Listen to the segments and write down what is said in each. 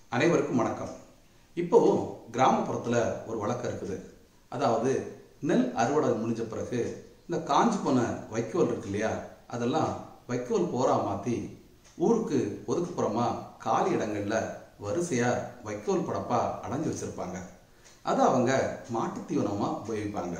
அனைவருக்கும் வணக்கம் இப்போ கிராமப்புறத்துல ஒரு வழக்கம் இருக்குது அதாவது நெல் அறுவடை முடிஞ்ச பிறகு இந்த காஞ்சு போன வைக்கோல் இருக்கு இல்லையா அதெல்லாம் வைக்கோல் போரா மாத்தி ஊருக்கு ஒதுக்குப்புறமா காலி இடங்கள்ல வரிசையா வைக்கோல் படப்பா அடைஞ்சு வச்சிருப்பாங்க அதை அவங்க மாட்டுத் தீவனமா உபயோகிப்பாங்க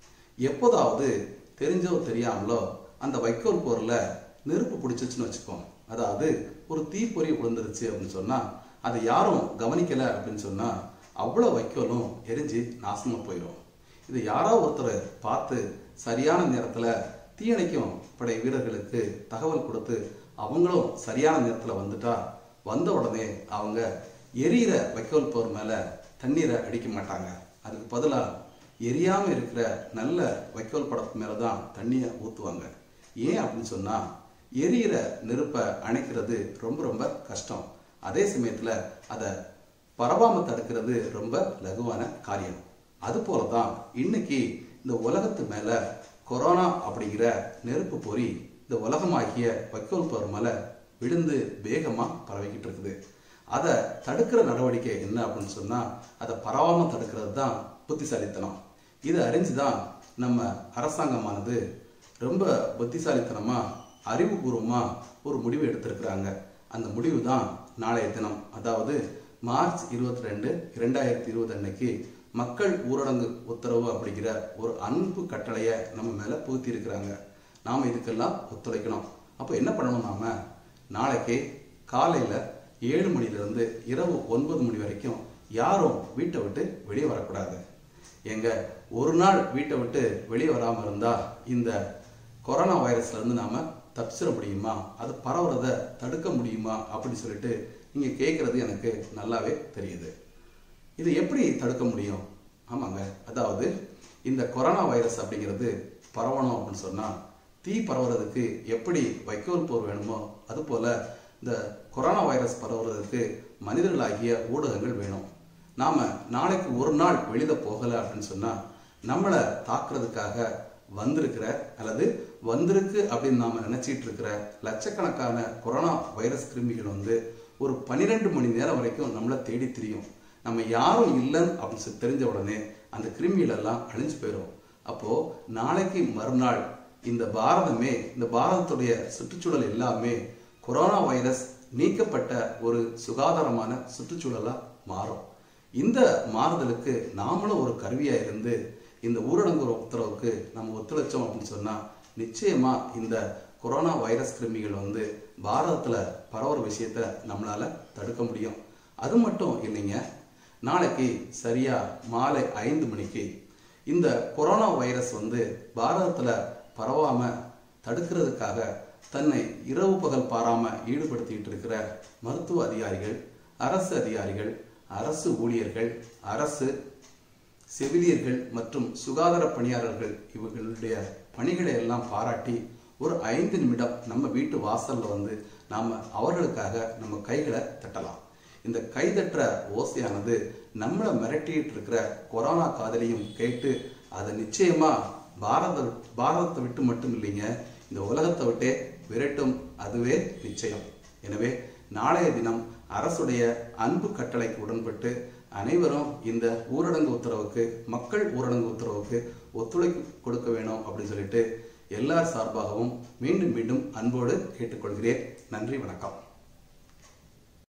எப்போதாவது தெரிஞ்சோ தெரியாமலோ அந்த வைக்கோல் போர்ல நெருப்பு பிடிச்சிச்சுன்னு வச்சுக்கோம் அதாவது ஒரு தீப்பொறி விழுந்துருச்சு அப்படின்னு சொன்னா அதை யாரும் கவனிக்கல அப்படின்னு சொன்னா அவ்வளோ வைக்கோலும் எரிஞ்சு நாசமா போயிடும் இது யாரோ ஒருத்தர் பார்த்து சரியான நேரத்துல தீயணைக்கும் படை வீரர்களுக்கு தகவல் கொடுத்து அவங்களும் சரியான நேரத்துல வந்துட்டா வந்த உடனே அவங்க எரியிற வைக்கோல் போர் மேல தண்ணீரை அடிக்க மாட்டாங்க அதுக்கு பதிலா எரியாம இருக்கிற நல்ல வைக்கோல் படத்து மேல தான் தண்ணியை ஊத்துவாங்க ஏன் அப்படின்னு சொன்னா எரியிற நெருப்பை அணைக்கிறது ரொம்ப ரொம்ப கஷ்டம் அதே சமயத்துல அதை பரவாம தடுக்கிறது ரொம்ப லகுவான காரியம் அது போலதான் இன்னைக்கு இந்த உலகத்து மேல கொரோனா அப்படிங்கிற நெருப்பு பொறி இந்த உலகமாகிய வைக்கோல் போர் மேல விழுந்து வேகமா பரவிக்கிட்டு இருக்குது அதை தடுக்கிற நடவடிக்கை என்ன அப்படின்னு சொன்னா அதை பரவாம தடுக்கிறது தான் புத்திசாலித்தனம் இதை அறிஞ்சுதான் நம்ம அரசாங்கமானது ரொம்ப புத்திசாலித்தனமா அறிவுபூர்வமா ஒரு முடிவு எடுத்திருக்கிறாங்க அந்த முடிவு தான் நாளைய தினம் அதாவது மார்ச் இருபத்தி ரெண்டு இரண்டாயிரத்தி இருபது அன்னைக்கு மக்கள் ஊரடங்கு உத்தரவு அப்படிங்கிற ஒரு அன்பு கட்டளையை நம்ம மேல புகுத்தி இருக்கிறாங்க நாம இதுக்கெல்லாம் ஒத்துழைக்கணும் அப்போ என்ன பண்ணணும் நாம நாளைக்கு காலையில ஏழு மணிலிருந்து இரவு ஒன்பது மணி வரைக்கும் யாரும் வீட்டை விட்டு வெளியே வரக்கூடாது எங்க ஒரு நாள் வீட்டை விட்டு வெளியே வராம இருந்தா இந்த கொரோனா வைரஸ்ல இருந்து நாம தப்பிச்சிட முடியுமா அது பரவுறத தடுக்க முடியுமா அப்படின்னு சொல்லிட்டு நீங்க கேட்கறது எனக்கு நல்லாவே தெரியுது இது எப்படி தடுக்க முடியும் ஆமாங்க அதாவது இந்த கொரோனா வைரஸ் அப்படிங்கிறது பரவணும் அப்படின்னு சொன்னா தீ பரவுறதுக்கு எப்படி வைக்கோல் போர் வேணுமோ அது போல இந்த கொரோனா வைரஸ் பரவுறதுக்கு மனிதர்களாகிய ஊடகங்கள் வேணும் நாம நாளைக்கு ஒரு நாள் வெளியில போகல அப்படின்னு சொன்னா நம்மளை தாக்குறதுக்காக வந்திருக்கிற அல்லது வந்திருக்கு அப்படின்னு நாம நினைச்சிட்டு இருக்கிற லட்சக்கணக்கான கொரோனா வைரஸ் கிருமிகள் வந்து ஒரு பன்னிரெண்டு மணி நேரம் வரைக்கும் நம்மளை தேடி திரியும் நம்ம யாரும் இல்லைன்னு அப்படின்னு சொல்லி தெரிஞ்ச உடனே அந்த கிருமிகள் எல்லாம் அழிஞ்சு போயிடும் அப்போ நாளைக்கு மறுநாள் இந்த பாரதமே இந்த பாரதத்துடைய சுற்றுச்சூழல் எல்லாமே கொரோனா வைரஸ் நீக்கப்பட்ட ஒரு சுகாதாரமான சுற்றுச்சூழலா மாறும் இந்த மாறுதலுக்கு நாமளும் ஒரு கருவியா இருந்து இந்த ஊரடங்கு உத்தரவுக்கு நம்ம ஒத்துழைச்சோம் அப்படின்னு சொன்னா நிச்சயமா இந்த கொரோனா வைரஸ் கிருமிகள் வந்து பாரதத்துல பரவுற விஷயத்த நம்மளால தடுக்க முடியும் அது மட்டும் இல்லைங்க நாளைக்கு சரியா மாலை ஐந்து மணிக்கு இந்த கொரோனா வைரஸ் வந்து பாரதத்துல பரவாம தடுக்கிறதுக்காக தன்னை இரவு பகல் பாராம ஈடுபடுத்திட்டு இருக்கிற மருத்துவ அதிகாரிகள் அரசு அதிகாரிகள் அரசு ஊழியர்கள் அரசு செவிலியர்கள் மற்றும் சுகாதார பணியாளர்கள் இவர்களுடைய பணிகளை எல்லாம் பாராட்டி ஒரு ஐந்து நிமிடம் நம்ம வீட்டு வாசல்ல வந்து நாம அவர்களுக்காக நம்ம கைகளை தட்டலாம் இந்த கைதட்டுற ஓசையானது நம்மளை மிரட்டிட்டு இருக்கிற கொரோனா காதலையும் கேட்டு அதை நிச்சயமா பாரத பாரதத்தை விட்டு மட்டும் இல்லைங்க இந்த உலகத்தை விட்டே விரட்டும் அதுவே நிச்சயம் எனவே நாளைய தினம் அரசுடைய அன்பு கட்டளைக்கு உடன்பட்டு அனைவரும் இந்த ஊரடங்கு உத்தரவுக்கு மக்கள் ஊரடங்கு உத்தரவுக்கு ஒத்துழைப்பு கொடுக்க வேணும் அப்படின்னு சொல்லிட்டு எல்லார் சார்பாகவும் மீண்டும் மீண்டும் அன்போடு கேட்டுக்கொள்கிறேன் நன்றி வணக்கம்